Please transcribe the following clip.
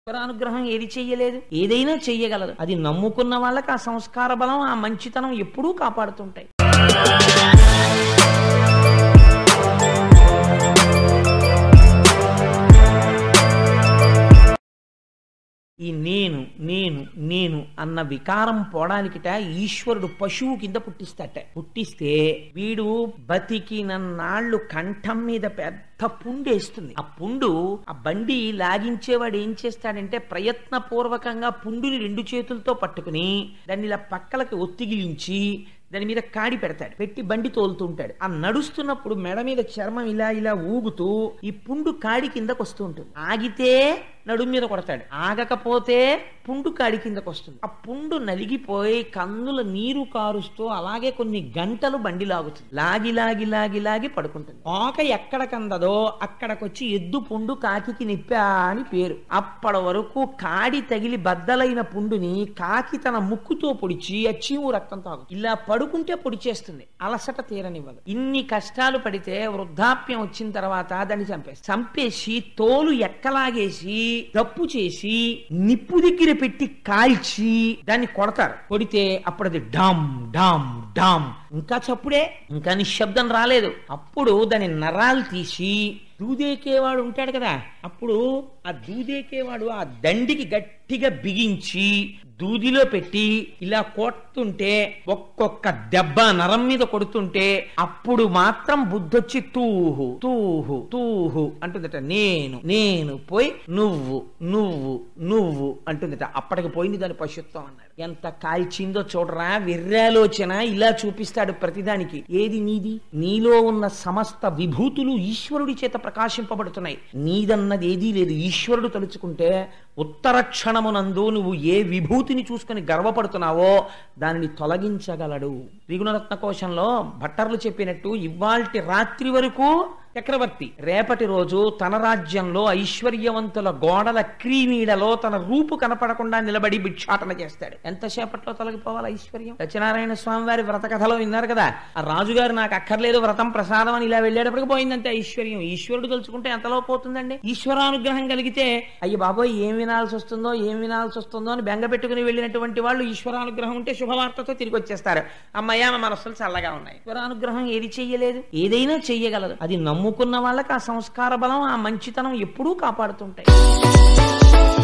అనుగ్రహం ఏది చెయ్యలేదు ఏదైనా చెయ్యగలదు అది నమ్ముకున్న వాళ్ళకి ఆ సంస్కార బలం ఆ మంచితనం ఎప్పుడూ కాపాడుతుంటాయి ఈ నేను నేను నేను అన్న వికారం పోవడానికిట ఈశ్వరుడు పశువు కింద పుట్టిస్తాట పుట్టిస్తే వీడు బతికినన్నాళ్ళు కంఠం మీద పెద్ద పుండు వేస్తుంది ఆ పుండు ఆ బండి లాగించేవాడు ఏం చేస్తాడంటే ప్రయత్నపూర్వకంగా పుండుని రెండు చేతులతో పట్టుకుని దాన్ని ఇలా పక్కలకి ఒత్తిగిలించి దాని మీద కాడి పెడతాడు పెట్టి బండి తోలుతుంటాడు ఆ నడుస్తున్నప్పుడు మెడ మీద చర్మం ఇలా ఇలా ఊగుతూ ఈ పుండు కాడి కిందకు వస్తూ ఉంటుంది ఆగితే నడుము మీద కొడతాడు ఆగకపోతే పుండు కాడి కిందకు వస్తుంది ఆ పుండు నలిగిపోయి కన్నుల నీరు కారుస్తూ అలాగే కొన్ని గంటలు బండి లాగుతుంది లాగి లాగి లాగి లాగి పడుకుంటుంది ఆక ఎక్కడ కందదో అక్కడికొచ్చి ఎద్దు పుండు కాకికి నిప్పా అని పేరు అప్పటి వరకు కాడి తగిలి బద్దలైన పుండుని కాకి తన ముక్కుతో పొడిచి ఆ చీము రక్తం తాగు ఇలా పడుకుంటే పొడిచేస్తుంది అలసట తీరనివ్వదు ఇన్ని కష్టాలు పడితే వృద్ధాప్యం వచ్చిన తర్వాత దాన్ని చంపేసి చంపేసి తోలు ఎక్కలాగేసి దప్పు చేసి నిప్పు దగ్గర పెట్టి కాల్చి దాన్ని కొడతారు కొడితే అప్పుడు అది డామ్ డామ్ డామ్ ఇంకా చప్పుడే ఇంకా నిశ్శబ్దం రాలేదు అప్పుడు దాని నరాలు తీసి దూదేకేవాడు ఉంటాడు కదా అప్పుడు ఆ దూదేకేవాడు ఆ దండికి గట్టిగా బిగించి దూదిలో పెట్టి ఇలా కొడుతుంటే ఒక్కొక్క దెబ్బ నరం మీద కొడుతుంటే అప్పుడు మాత్రం బుద్ధొచ్చి తూహు తూహు తూహు అంటుందట నేను నేను పోయి నువ్వు నువ్వు నువ్వు అంటుందట అప్పటికి పోయింది దాని పశుత్వం అన్నాడు ఎంత కాల్చిందో చూడరా విర్రాలోచన ఇలా చూపిస్తాడు ప్రతిదానికి ఏది నీది నీలో ఉన్న సమస్త విభూతులు ఈశ్వరుడి చేత ప్రకాశింపబడుతున్నాయి నీదన్నది ఏదీ లేదు ఈశ్వరుడు తలుచుకుంటే ఉత్తర క్షణమునందు నువ్వు ఏ విభూతిని చూసుకొని గర్వపడుతున్నావో దానిని తొలగించగలడు త్రిగుణరత్న కోశంలో భట్టర్లు చెప్పినట్టు ఇవాల్టి రాత్రి వరకు చక్రవర్తి రేపటి రోజు తన రాజ్యంలో ఐశ్వర్యవంతుల గోడల క్రీనీడలో తన రూపు కనపడకుండా నిలబడి భిక్షాటన చేస్తాడు ఎంతసేపట్లో తొలగిపోవాలి ఐశ్వర్యం సత్యనారాయణ స్వామి వారి వ్రత కథలో విన్నారు కదా ఆ రాజుగారు నాకు అక్కర్లేదు వ్రతం ప్రసాదం అని ఇలా వెళ్ళేటప్పటికి పోయిందంటే ఐశ్వర్యం ఈశ్వరుడు తలుచుకుంటే ఎంతలో పోతుందండి ఈశ్వరానుగ్రహం కలిగితే అయ్యి బాబోయ్ ఏం వినాల్సి వస్తుందో ఏం వినాల్సి వస్తుందో అని బెంగ పెట్టుకుని వెళ్ళినటువంటి వాళ్ళు ఈశ్వరానుగ్రహం ఉంటే శుభవార్తతో తిరిగి వచ్చేస్తారు అమ్మయ్య మా మనస్సులు చల్లగా ఉన్నాయి ఈశ్వరానుగ్రహం ఏది చెయ్యలేదు ఏదైనా చెయ్యగలదు అది నమ్ముకున్న వాళ్ళకి ఆ సంస్కార బలం ఆ మంచితనం ఎప్పుడూ కాపాడుతుంటాయి